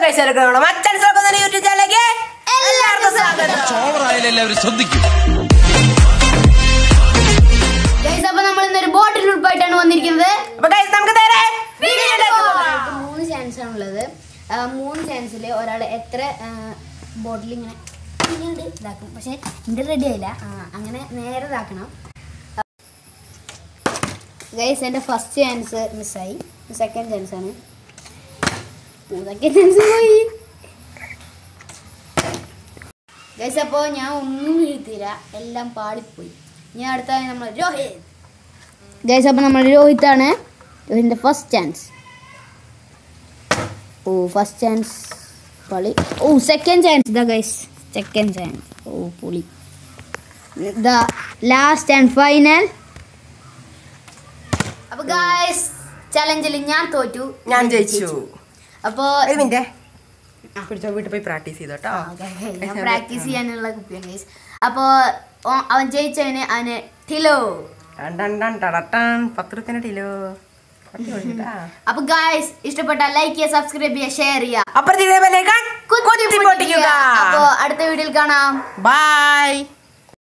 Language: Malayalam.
ഗൈസ് എടുക്കണം മച്ചാൻ യൂട്യൂബ് ചാനലിലേക്ക് എല്ലാവർക്കും സ്വാഗതം ഓവറായാലും എല്ലാവരും ശ്രദ്ധിക്കും ഗൈസ് അപ്പൊ നമ്മൾ ഇന്നൊരു ബോട്ടിൽ ഉൾപ്പായിട്ടാണ് വന്നിരിക്കുന്നത് അപ്പൊ ഗൈസ് നമുക്ക് നേരെ വീഡിയോയിലേക്ക് പോകാം. നമുക്ക് മൂന്ന് ചാൻസ് ആണുള്ളത് ആ, മൂന്ന് ചാൻസിൽ ഒരാൾ എത്ര ബോട്ടിൽ ഇങ്ങനെ ഇങ്ങനെ ഇതാക്കും പക്ഷെ എൻ്റെ റെഡി ആയില്ല ആ, അങ്ങനെ നേരെ ഇതാക്കണം ഗൈസ് എൻ്റെ ഫസ്റ്റ് ചാൻസ് മിസ്സായി സെക്കൻഡ് ചാൻസ് ആണ് സെക്കൻഡ് ചാൻസ് പോയി ഗൈസ് അപ്പോൾ ഞാൻ ഒന്നും വീഴ്ത്തില്ല എല്ലാം പാളിപ്പോയി ഇനി അടുത്ത നമ്മൾ രോഹിത് ഗൈസ് അപ്പോൾ നമ്മൾ രോഹിത്താണ് രോഹിതിൻ്റെ first chance oh first chance പൊളി ഓ സെക്കൻഡ് ചാൻസ് ഇതാ ഗൈസ് സെക്കൻഡ് ചാൻസ് ഓ പൊളി ദ ലാസ്റ്റ് ആൻഡ് ഫൈനൽ അപ്പോൾ ഗൈസ് ചലഞ്ചിൽ ഞാൻ തോറ്റു ഞാൻ ജയിച്ചു അപ്പോൾ ഒരു മിനിറ്റ് പിടിച്ചോ വീട്ടിൽ പോയി പ്രാക്ടീസ് ചെയ്തോ കേട്ടോ ഞാൻ പ്രാക്ടീസ് ചെയ്യാനുള്ള കുപ്പിയാണ് ഗൈസ് അപ്പോൾ അവൻ ജയിച്ചതിന് അവന് ടിലോ ടൺ ടൺ ടൺ ടടട്ടാൻ. പത്ത് റുപ്യൻ്റെ കിലോ അപ്പൊ ഗായ്സ് ഇഷ്ടപ്പെട്ട ലൈക്ക് ചെയ്യുക സബ്സ്ക്രൈബ് ചെയ്യുക ഷെയർ ചെയ്യുക അപ്പുറത്തെ കുത്തി പൊട്ടിക്കുക അപ്പോ അടുത്ത വീഡിയോയിൽ കാണാം ബൈ